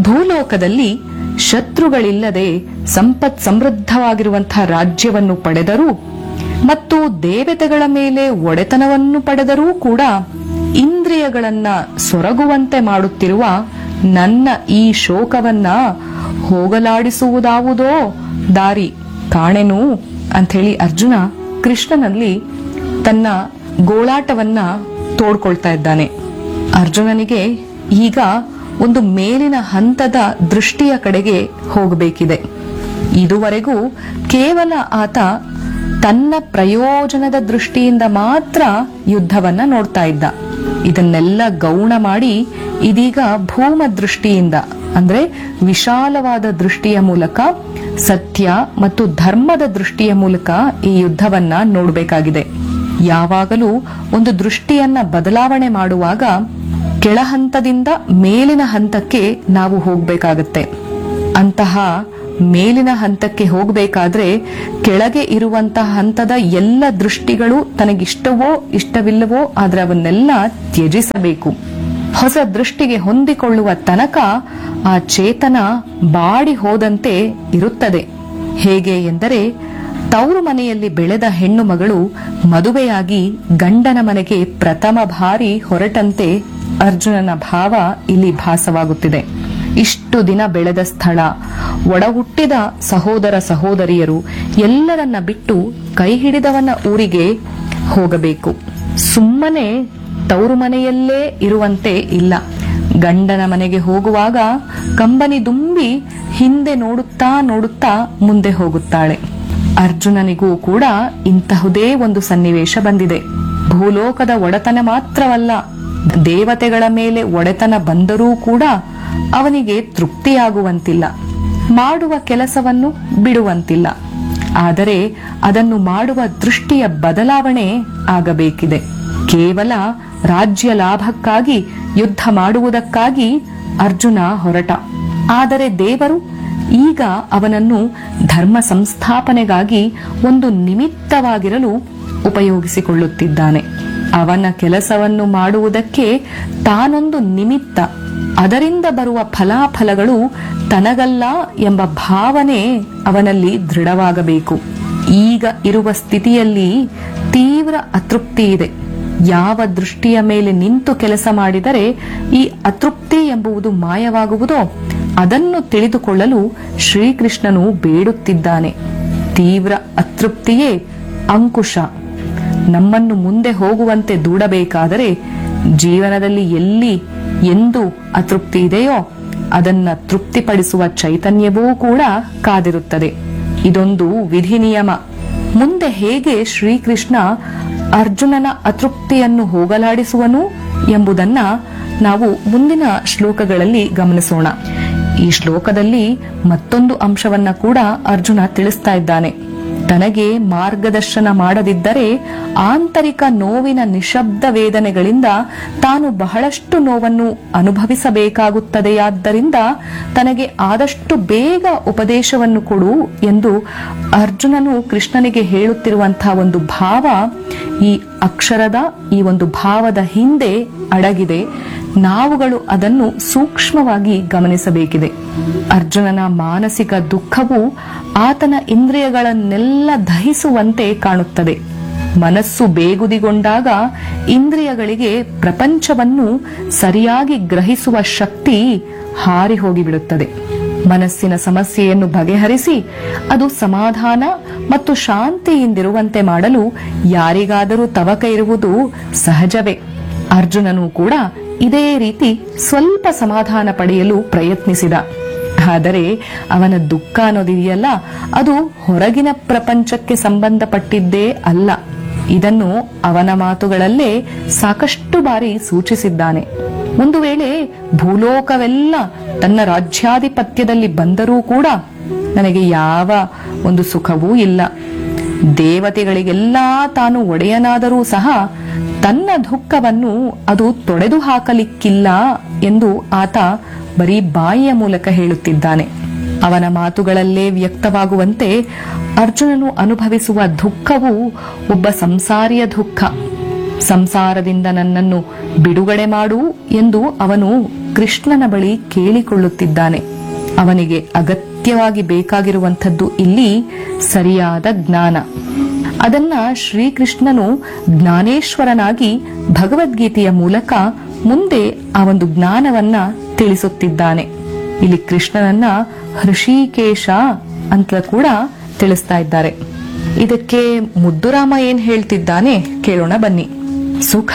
ಭೂಲೋಕದಲ್ಲಿ ಶತ್ರುಗಳಿಲ್ಲದೆ ಸಂಪತ್ ಸಮೃದ್ಧವಾಗಿರುವಂತಹ ರಾಜ್ಯವನ್ನು ಪಡೆದರೂ ಮತ್ತು ದೇವತೆಗಳ ಮೇಲೆ ಒಡೆತನವನ್ನು ಪಡೆದರೂ ಕೂಡ ಇಂದ್ರಿಯಗಳನ್ನ ಸೊರಗುವಂತೆ ಮಾಡುತ್ತಿರುವ ನನ್ನ ಈ ಶೋಕವನ್ನ ಹೋಗಲಾಡಿಸುವುದಾವುದೋ ದಾರಿ ಕಾಣೆನು ಅಂಥೇಳಿ ಅರ್ಜುನ ಕೃಷ್ಣನಲ್ಲಿ ತನ್ನ ಗೋಳಾಟವನ್ನ ತೋಡ್ಕೊಳ್ತಾ ಇದ್ದಾನೆ ಅರ್ಜುನನಿಗೆ ಈಗ ಒಂದು ಮೇಲಿನ ಹಂತದ ದೃಷ್ಟಿಯ ಕಡೆಗೆ ಹೋಗಬೇಕಿದೆ ಇದುವರೆಗೂ ಕೇವಲ ಆತ ತನ್ನ ಪ್ರಯೋಜನದ ದೃಷ್ಟಿಯಿಂದ ಮಾತ್ರ ಯುದ್ಧವನ್ನ ನೋಡ್ತಾ ಇದ್ದ ಇದನ್ನೆಲ್ಲ ಗೌಣ ಮಾಡಿ ಇದೀಗ ಭೂಮ ದೃಷ್ಟಿಯಿಂದ ಅಂದ್ರೆ ವಿಶಾಲವಾದ ದೃಷ್ಟಿಯ ಮೂಲಕ ಸತ್ಯ ಮತ್ತು ಧರ್ಮದ ದೃಷ್ಟಿಯ ಮೂಲಕ ಈ ಯುದ್ಧವನ್ನ ನೋಡಬೇಕಾಗಿದೆ ಯಾವಾಗಲೂ ಒಂದು ದೃಷ್ಟಿಯನ್ನ ಬದಲಾವಣೆ ಮಾಡುವಾಗ ಕೆಳ ಹಂತದಿಂದ ಮೇಲಿನ ಹಂತಕ್ಕೆ ನಾವು ಹೋಗ್ಬೇಕಾಗತ್ತೆ ಅಂತಹ ಮೇಲಿನ ಹಂತಕ್ಕೆ ಹೋಗಬೇಕಾದ್ರೆ ಕೆಳಗೆ ಇರುವಂತಹ ಹಂತದ ಎಲ್ಲ ದೃಷ್ಟಿಗಳು ತನಗಿಷ್ಟವೋ ಇಷ್ಟವಿಲ್ಲವೋ ಆದ್ರೆ ಅವನ್ನೆಲ್ಲ ತ್ಯಜಿಸಬೇಕು ಹೊಸ ದೃಷ್ಟಿಗೆ ಹೊಂದಿಕೊಳ್ಳುವ ತನಕ ಆ ಚೇತನ ಬಾಡಿ ಹೋದಂತೆ ಇರುತ್ತದೆ ಹೇಗೆ ಎಂದರೆ ತವರು ಮನೆಯಲ್ಲಿ ಬೆಳೆದ ಹೆಣ್ಣು ಮಗಳು ಮದುವೆಯಾಗಿ ಗಂಡನ ಮನೆಗೆ ಪ್ರಥಮ ಬಾರಿ ಹೊರಟಂತೆ ಅರ್ಜುನನ ಭಾವ ಇಲ್ಲಿ ಭಾಸವಾಗುತ್ತಿದೆ ಇಷ್ಟು ದಿನ ಬೆಳೆದ ಸ್ಥಳ ಒಡ ಹುಟ್ಟಿದ ಸಹೋದರ ಸಹೋದರಿಯರು ಎಲ್ಲರನ್ನ ಬಿಟ್ಟು ಕೈ ಹಿಡಿದವನ ಊರಿಗೆ ಹೋಗಬೇಕು ಸುಮ್ಮನೆ ತವರು ಮನೆಯಲ್ಲೇ ಇರುವಂತೆ ಇಲ್ಲ ಗಂಡನ ಮನೆಗೆ ಹೋಗುವಾಗ ಕಂಬನಿ ದುಂಬಿ ಹಿಂದೆ ನೋಡುತ್ತಾ ನೋಡುತ್ತಾ ಮುಂದೆ ಹೋಗುತ್ತಾಳೆ ಅರ್ಜುನನಿಗೂ ಕೂಡ ಇಂತಹುದೇ ಒಂದು ಸನ್ನಿವೇಶ ಬಂದಿದೆ ಭೂಲೋಕದ ಒಡೆತನ ಮಾತ್ರವಲ್ಲ ದೇವತೆಗಳ ಮೇಲೆ ಒಡೆತನ ಬಂದರೂ ಕೂಡ ಅವನಿಗೆ ತೃಪ್ತಿಯಾಗುವಂತಿಲ್ಲ ಮಾಡುವ ಕೆಲಸವನ್ನು ಬಿಡುವಂತಿಲ್ಲ ಆದರೆ ಅದನ್ನು ಮಾಡುವ ದೃಷ್ಟಿಯ ಬದಲಾವಣೆ ಆಗಬೇಕಿದೆ ಕೇವಲ ರಾಜ್ಯ ಲಾಭಕ್ಕಾಗಿ ಯುದ್ಧ ಮಾಡುವುದಕ್ಕಾಗಿ ಅರ್ಜುನ ಹೊರಟ ಆದರೆ ದೇವರು ಈಗ ಅವನನ್ನು ಧರ್ಮ ಸಂಸ್ಥಾಪನೆಗಾಗಿ ಒಂದು ನಿಮಿತ್ತವಾಗಿರಲು ಉಪಯೋಗಿಸಿಕೊಳ್ಳುತ್ತಿದ್ದಾನೆ ಅವನ ಕೆಲಸವನ್ನು ಮಾಡುವುದಕ್ಕೆ ತಾನೊಂದು ನಿಮಿತ್ತ ಅದರಿಂದ ಬರುವ ಫಲಾಫಲಗಳು ತನಗಲ್ಲ ಎಂಬ ಭಾವನೆ ಅವನಲ್ಲಿ ದೃಢವಾಗಬೇಕು ಈಗ ಇರುವ ಸ್ಥಿತಿಯಲ್ಲಿ ತೀವ್ರ ಅತೃಪ್ತಿ ಇದೆ ಯಾವ ದೃಷ್ಟಿಯ ಮೇಲೆ ನಿಂತು ಕೆಲಸ ಮಾಡಿದರೆ ಈ ಅತೃಪ್ತಿ ಎಂಬುದು ಮಾಯವಾಗುವುದೋ ಅದನ್ನು ತಿಳಿದುಕೊಳ್ಳಲು ಶ್ರೀಕೃಷ್ಣನು ಬೇಡುತ್ತಿದ್ದಾನೆ ತೀವ್ರ ಅತೃಪ್ತಿಯೇ ಅಂಕುಶ ನಮ್ಮನ್ನು ಮುಂದೆ ಹೋಗುವಂತೆ ದೂಡಬೇಕಾದರೆ ಜೀವನದಲ್ಲಿ ಎಲ್ಲಿ ಎಂದು ಅತೃಪ್ತಿ ಇದೆಯೋ ಅದನ್ನ ತೃಪ್ತಿಪಡಿಸುವ ಚೈತನ್ಯವೂ ಕೂಡ ಕಾದಿರುತ್ತದೆ ಇದೊಂದು ವಿಧಿ ನಿಯಮ ಮುಂದೆ ಹೇಗೆ ಶ್ರೀಕೃಷ್ಣ ಅರ್ಜುನನ ಅತೃಪ್ತಿಯನ್ನು ಹೋಗಲಾಡಿಸುವನು ಎಂಬುದನ್ನ ನಾವು ಮುಂದಿನ ಶ್ಲೋಕಗಳಲ್ಲಿ ಗಮನಿಸೋಣ ಈ ಶ್ಲೋಕದಲ್ಲಿ ಮತ್ತೊಂದು ಅಂಶವನ್ನ ಕೂಡ ಅರ್ಜುನ ತಿಳಿಸ್ತಾ ಇದ್ದಾನೆ ತನಗೆ ಮಾರ್ಗದರ್ಶನ ಮಾಡದಿದ್ದರೆ ಆಂತರಿಕ ನೋವಿನ ನಿಶಬ್ದ ವೇದನೆಗಳಿಂದ ತಾನು ಬಹಳಷ್ಟು ನೋವನ್ನು ಅನುಭವಿಸಬೇಕಾಗುತ್ತದೆಯಾದ್ದರಿಂದ ತನಗೆ ಆದಷ್ಟು ಬೇಗ ಉಪದೇಶವನ್ನು ಕೊಡು ಎಂದು ಅರ್ಜುನನು ಕೃಷ್ಣನಿಗೆ ಹೇಳುತ್ತಿರುವಂತಹ ಒಂದು ಭಾವ ಈ ಅಕ್ಷರದ ಈ ಒಂದು ಭಾವದ ಹಿಂದೆ ಅಡಗಿದೆ ನಾವುಗಳು ಅದನ್ನು ಸೂಕ್ಷ್ಮವಾಗಿ ಗಮನಿಸಬೇಕಿದೆ ಅರ್ಜುನನ ಮಾನಸಿಕ ದುಃಖವು ಆತನ ಇಂದ್ರಿಯಗಳನ್ನೆಲ್ಲ ದಹಿಸುವಂತೆ ಕಾಣುತ್ತದೆ ಮನಸ್ಸು ಬೇಗುದಿಗೊಂಡಾಗ ಇಂದ್ರಿಯಗಳಿಗೆ ಪ್ರಪಂಚವನ್ನು ಸರಿಯಾಗಿ ಗ್ರಹಿಸುವ ಶಕ್ತಿ ಹಾರಿ ಹೋಗಿಬಿಡುತ್ತದೆ ಮನಸ್ಸಿನ ಸಮಸ್ಯೆಯನ್ನು ಬಗೆಹರಿಸಿ ಅದು ಸಮಾಧಾನ ಮತ್ತು ಶಾಂತಿಯಿಂದಿರುವಂತೆ ಮಾಡಲು ಯಾರಿಗಾದರೂ ತವಕ ಇರುವುದು ಸಹಜವೇ ಅರ್ಜುನನು ಕೂಡ ಇದೇ ರೀತಿ ಸ್ವಲ್ಪ ಸಮಾಧಾನ ಪಡೆಯಲು ಪ್ರಯತ್ನಿಸಿದ ಆದರೆ ಅವನ ದುಃಖ ಅನ್ನೋದಿದೆಯಲ್ಲ ಅದು ಹೊರಗಿನ ಪ್ರಪಂಚಕ್ಕೆ ಸಂಬಂಧಪಟ್ಟಿದ್ದೇ ಅಲ್ಲ ಇದನ್ನು ಅವನ ಮಾತುಗಳಲ್ಲೇ ಸಾಕಷ್ಟು ಬಾರಿ ಸೂಚಿಸಿದ್ದಾನೆ ಒಂದು ವೇಳೆ ಭೂಲೋಕವೆಲ್ಲ ತನ್ನ ರಾಜ್ಯಾಧಿಪತ್ಯದಲ್ಲಿ ಬಂದರೂ ಕೂಡ ನನಗೆ ಯಾವ ಒಂದು ಸುಖವೂ ಇಲ್ಲ ದೇವತೆಗಳಿಗೆಲ್ಲ ತಾನು ಒಡೆಯನಾದರೂ ಸಹ ತನ್ನ ದುಃಖವನ್ನು ಅದು ತೊಡೆದು ಹಾಕಲಿಕ್ಕಿಲ್ಲ ಎಂದು ಆತ ಬರೀ ಬಾಯಿಯ ಮೂಲಕ ಹೇಳುತ್ತಿದ್ದಾನೆ ಅವನ ಮಾತುಗಳಲ್ಲೇ ವ್ಯಕ್ತವಾಗುವಂತೆ ಅರ್ಜುನನು ಅನುಭವಿಸುವ ದುಃಖವು ಒಬ್ಬ ಸಂಸಾರಿಯ ದುಃಖ ಸಂಸಾರದಿಂದ ನನ್ನನ್ನು ಬಿಡುಗಡೆ ಮಾಡು ಎಂದು ಅವನು ಕೃಷ್ಣನ ಬಳಿ ಕೇಳಿಕೊಳ್ಳುತ್ತಿದ್ದಾನೆ ಅವನಿಗೆ ಅಗತ್ಯವಾಗಿ ಬೇಕಾಗಿರುವಂಥದ್ದು ಇಲ್ಲಿ ಸರಿಯಾದ ಜ್ಞಾನ ಅದನ್ನ ಶ್ರೀಕೃಷ್ಣನು ಜ್ಞಾನೇಶ್ವರನಾಗಿ ಭಗವದ್ಗೀತೆಯ ಮೂಲಕ ಮುಂದೆ ಆ ಒಂದು ಜ್ಞಾನವನ್ನ ತಿಳಿಸುತ್ತಿದ್ದಾನೆ ಇಲ್ಲಿ ಕೃಷ್ಣನನ್ನ ಹೃಷಿಕೇಶ ಅಂತ ಕೂಡ ತಿಳಿಸ್ತಾ ಇದ್ದಾರೆ ಇದಕ್ಕೆ ಮುದ್ದುರಾಮ ಏನ್ ಹೇಳ್ತಿದ್ದಾನೆ ಕೇಳೋಣ ಬನ್ನಿ ಸುಖ